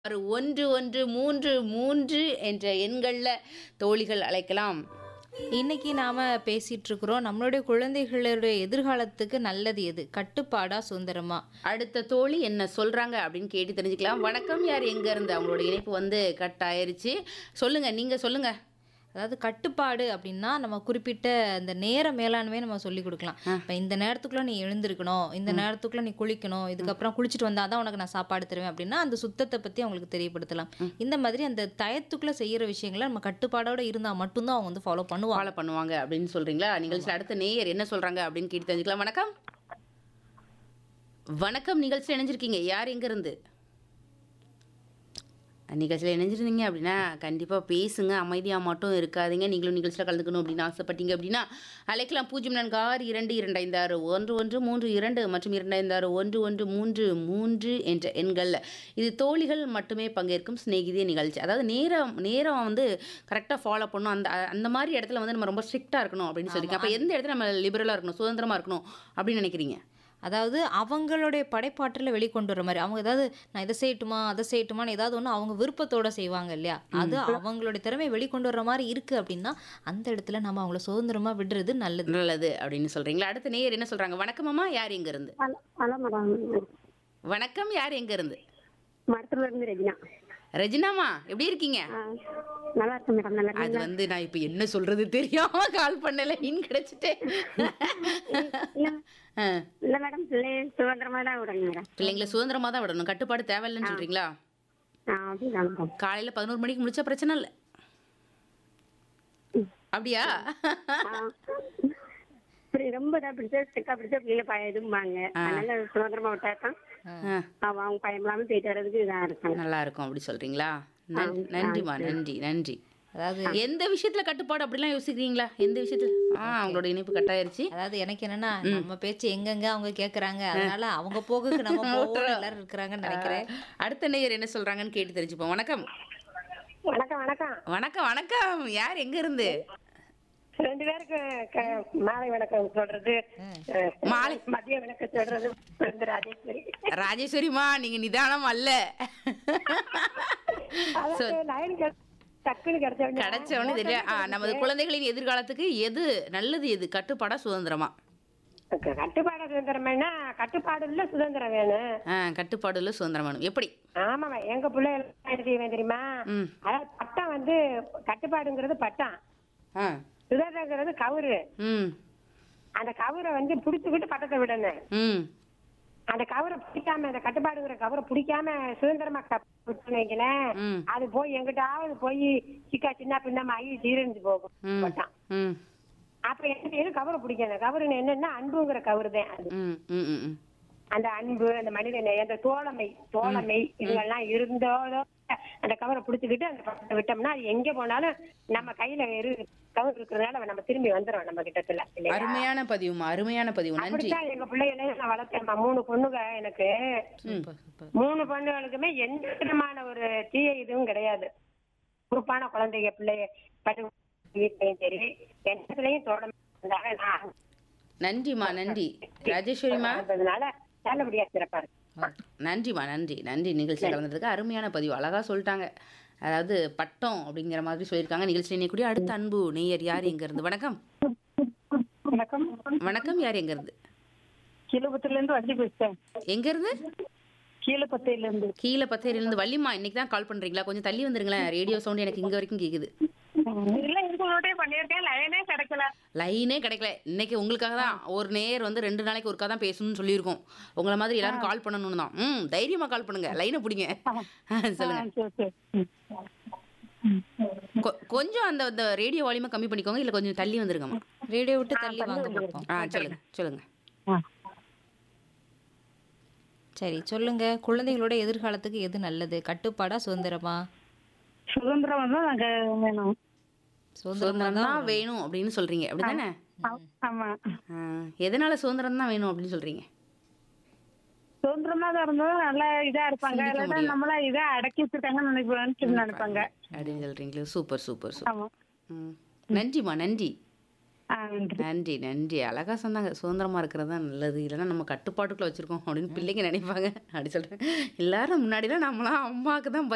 ஆறு ஒன்று ஒன்று மூன்று மூன்று என்ற எண்களில் தோழிகள் அழைக்கலாம் இன்னைக்கு நாம பேசிட்டு இருக்கிறோம் நம்மளுடைய குழந்தைகளுடைய எதிர்காலத்துக்கு நல்லது எது கட்டுப்பாடா சுதந்திரமா அடுத்த தோழி என்ன சொல்றாங்க அப்படின்னு கேட்டு தெரிஞ்சுக்கலாம் வணக்கம் யார் எங்க இருந்து அவங்களோட இணைப்பு வந்து கட் ஆயிருச்சு சொல்லுங்க நீங்க சொல்லுங்க அதாவது கட்டுப்பாடு அப்படின்னா நம்ம குறிப்பிட்ட அந்த நேர மேலாண்மையை நம்ம சொல்லி கொடுக்கலாம் இப்போ இந்த நேரத்துக்குள்ள நீ எழுந்திருக்கணும் இந்த நேரத்துக்குள்ள நீ குளிக்கணும் இதுக்கப்புறம் குளிச்சுட்டு வந்தாதான் உனக்கு நான் சாப்பாடு தருவேன் அப்படின்னா அந்த சுத்தத்தை பத்தி அவங்களுக்கு தெரியப்படுத்தலாம் இந்த மாதிரி அந்த டயத்துக்குள்ள செய்யற விஷயங்களை நம்ம கட்டுப்பாடோட இருந்தா மட்டும்தான் அவங்க வந்து ஃபாலோ பண்ணுவாங்க ஃபாலோ பண்ணுவாங்க அப்படின்னு சொல்றீங்களா நிகழ்ச்சியில் அடுத்த நேயர் என்ன சொல்றாங்க அப்படின்னு கேட்டு தெரிஞ்சுக்கலாம் வணக்கம் வணக்கம் நிகழ்ச்சியில் இணைஞ்சிருக்கீங்க யார் எங்க இருந்து நிகழ்ச்சியில் இணைஞ்சிருந்தீங்க அப்படின்னா கண்டிப்பாக பேசுங்க அமைதியாக மட்டும் இருக்காதீங்க நீங்களும் நிகழ்ச்சியில் கலந்துக்கணும் அப்படின்னு ஆசைப்பட்டீங்க அப்படின்னா அழைக்கலாம் பூஜ்ஜியம் நான்கு ஆறு இரண்டு இரண்டு ஐந்து ஆறு ஒன்று ஒன்று மூன்று இரண்டு மற்றும் இரண்டு ஐந்து ஆறு ஒன்று ஒன்று மூன்று மூன்று என்ற எண்களில் இது தோழிகள் மட்டுமே பங்கேற்கும் சிநேகிதிய நிகழ்ச்சி அதாவது நேரம் நேரம் வந்து கரெக்டாக ஃபாலோ பண்ணணும் அந்த அந்த மாதிரி இடத்துல வந்து நம்ம ரொம்ப ஸ்ட்ரிக்டாக இருக்கணும் அப்படின்னு சொல்லியிருக்கேன் அப்போ எந்த இடத்துல நம்ம லிபரலாக இருக்கணும் சுதந்திரமாக இருக்கணும் அப்படின்னு நினைக்கிறீங்க அதாவது அவங்களுடைய படைப்பாற்றலை வெளிக்கொண்டு வர மாதிரி அவங்க ஏதாவது நான் இதை செய்யட்டுமா அதை செய்யட்டுமான்னு ஏதாவது ஒன்று அவங்க விருப்பத்தோட செய்வாங்க இல்லையா அது அவங்களுடைய திறமையை வெளிக்கொண்டு வர மாதிரி இருக்கு அப்படின்னா அந்த இடத்துல நம்ம அவங்கள சுதந்திரமா விடுறது நல்லது நல்லது அப்படின்னு சொல்கிறீங்களா அடுத்த நேயர் என்ன சொல்கிறாங்க வணக்கமாம்மா யார் எங்க இருந்து ஹலோ ஹலோ மேடம் வணக்கம் யார் எங்க இருந்து மருத்துவ இருந்து ரெஜினா ரெஜினாமா எப்படி இருக்கீங்க ஆ, நல்லா இருக்கேன் மேடம் நல்லா அது இருக்கீங்களா வந்து நான் இப்ப என்ன சொல்றது தெரியாம கால் பண்ணல இன் கிடைச்சிட்டேன் இல்ல ஆ, இல்ல மேடம் பிள்ளை சுதந்திரமா தான் விடுங்க மேடம் பிள்ளைங்களை சுதந்திரமா தான் விடணும் கட்டுப்பாடு தேவையில்லைன்னு சொல்றீங்களா ஆ அப்படிதான் மேடம் காலையில பதினோரு மணிக்கு முடிச்சா பிரச்சனை இல்ல அப்படியா ஆ. இப்படி ரொம்ப இதாக பிடிச்சா ஸ்டிக்கா பிடிச்சா பிள்ளைங்க பய இதும்பாங்க அதனால சுதந்திரமா விட்டா தான் ஆ, அவன் அவங்க பயம் இல்லாம போயிட்டு வர்றதுக்கு இதாக இருக்காங்க நல்லா இருக்கும் அப்படி சொல்றீங்களா நன்- நன்றிம்மா நன்றி நன்றி அதாவது எந்த விஷயத்துல கட்டுப்பாடு அப்படிலாம் யோசிக்கிறீங்களா எந்த விஷயத்துல ஆ அவங்களோட இணைப்பு கட்டாயிருச்சு அதாவது எனக்கு என்னன்னா நம்ம பேச்சு எங்கெங்க அவங்க கேக்குறாங்க அதனால அவங்க போகுக்கு நம்ம போவோம் எல்லாரும் இருக்கிறாங்கன்னு நினைக்கிறேன் அடுத்த நேயர் என்ன சொல்றாங்கன்னு கேட்டு தெரிஞ்சுப்போம் வணக்கம் வணக்கம் வணக்கம் வணக்கம் வணக்கம் யார் எங்க இருந்து ரெண்டு பேருக்கு க- மாலை வணக்கம் சொல்றது அஹ், மாலை. மதிய வணக்கம் சொல்றது வந்து ராஜேஸ்வரி ராஜேஸ்வரிமா நீங்க நிதானம் அல்ல அதாவது லைன் கிடை- டக்குன்னு கிடைச்ச உடனே கிடைச்ச உடனே தெரியல ஆ, நமது குழந்தைகளின் எதிர்காலத்துக்கு எது நல்லது எது கட்டுப்பாடா சுதந்திரமா க- கட்டுப்பாடு சுதந்திரம்னா கட்டுப்பாடு இல்ல சுதந்திரம் வேணும் ஆ, கட்டுப்பாடுல சுதந்திரம் வேணும் எப்படி ஆமாமா எங்க பிள்ளை எல்லாம் என்ன செய்வேன் தெரியுமா ம் அதாவது பட்டம் வந்து கட்டுப்பாடுங்கிறது பட்டம் ஆ சுதந்திரங்கிறது கவுரு ம் அந்த கவுரை வந்து புடிச்சுக்கிட்டு பட்டத்தை விடணும் ம் அந்த கவரை பிடிக்காம அந்த கட்டுப்பாடுங்கிற கவரை பிடிக்காம சுதந்திரமா க- விட்டுன்னு வைங்களேன் ம் அது போய் எங்கிட்டாவது போய் சிக்கா சின்ன பின்னமா ஆகி சீரழிஞ்சு போகும் ம் பட்டம் ம் அப்ப என்ன செய்யணும் கவரை பிடிக்கணும் கவருன்னு என்னன்னா அன்புங்கிற கவரு தான் அது ம் ம் ம் ம் அந்த அன்பு அந்த மனித நேயம், அந்த தோழமை தோழமை இதெல்லாம் இருந்தோதோ அந்த கவரை பிடிச்சுக்கிட்டு அந்த பக்கத்தை விட்டோம்னா அது எங்க போனாலும் நம்ம கையில இரு கவர் இருக்கிறதுனால நம்ம திரும்பி வந்துடும் நம்ம கிட்டத்துல இல்லையா அருமையான பதிவுமா அருமையான பதிவு நன்றி அப்படித்தான் எங்க பிள்ளைகளையும் நான் வளர்த்தேன்மா மூணு பொண்ணுங்க எனக்கு சூப்பர் சூப்பர் மூணு பொண்ணுகளுக்குமே எந்த விதமான ஒரு தீய இதுவும் கிடையாது பொறுப்பான குழந்தைங்க பிள்ளைய பட்டு வீட்லயும் சரி எண்ணத்துலயும் தோழமை இருந்தாங்க நான் நன்றிம்மா நன்றி ராஜேஸ்வரிமா இருந்ததுனால நல்லபடியா சிறப்பா இருக்கு நன்றிம்மா நன்றி நன்றி நிகழ்ச்சி கலந்ததுக்கு அருமையான பதிவு அழகா சொல்லிட்டாங்க அதாவது பட்டம் அப்படிங்கிற மாதிரி சொல்லியிருக்காங்க நிகழ்ச்சி இணையக்கூடிய அடுத்த அன்பு நேயர் யார் எங்க இருந்து வணக்கம் வணக்கம் வணக்கம் யார் எங்க இருந்து கீழபுத்தூர்ல இருந்து வண்டி பேசுறேன் எங்க இருந்து கீழப்பத்தையில இருந்து கீழே பத்தேரியில இருந்து வள்ளிம்மா இன்னைக்கு தான் கால் பண்றீங்களா கொஞ்சம் தள்ளி வந்துருங்களேன் ரேடியோ சவுண்ட் எனக்கு இங்க வரைக்கும் கேக்குது இல்ல உங்களோட பண்ணிருக்கேன் லைனே கிடைக்கல லைனே கிடைக்கல இன்னைக்கு உங்களுக்காக தான் ஒரு நேர் வந்து ரெண்டு நாளைக்கு ஒருக்கா தான் பேசணும்னு சொல்லியிருக்கோம் உங்களை மாதிரி எல்லாரும் கால் பண்ணணும்னு தான் ம் தைரியமா கால் பண்ணுங்க லைனை பிடிங்க சொல்லுங்க சரி சரி கொ- கொஞ்சம் அந்த அந்த ரேடியோ வால்யூமை கம்மி பண்ணிக்கோங்க இல்ல கொஞ்சம் தள்ளி வந்துருங்கம்மா ரேடியோ விட்டு தள்ளி வாங்க பார்ப்போம் ஆ சொல்லுங்க சொல்லுங்க சரி சொல்லுங்க குழந்தைகளோட எதிர்காலத்துக்கு எது நல்லது கட்டுப்பாடா சுதந்திரமா சுதந்திரம் தான் நாங்க வேணும் சுதந்திரமா சுதந்திரம் தான் தான் வேணும் அப்படின்னு சொல்றீங்க அப்படிதானே ஆமா ஆ, எதனால சுதந்திரம் தான் வேணும் அப்படின்னு சொல்றீங்க சுதந்திரமா தான் இருந்ததும் நல்லா இதா இருப்பாங்க சிந்திக்க இல்லாட்டா முடியும். நம்மள இதா அடக்கி வச்சிருக்காங்கன்னு நினைப்பான்னு நினைப்பாங்க அப்படின்னு சொல்றீங்களே சூப்பர் சூப்பர் சூப்பர் ஆமா ம். நன்றிம்மா நன்றி ஆ, நன்றி நன்றி நன்றி அழகா சொன்னாங்க சுதந்திரமா இருக்கிறது தான் நல்லது இல்லைன்னா நம்ம கட்டுப்பாட்டுக்குள்ள வச்சிருக்கோம் அப்படின்னு பிள்ளைங்க நினைப்பாங்க அப்படி சொல்றேன் எல்லாரும் முன்னாடிலாம் நம்மளாம் அம்மாவுக்கு தான்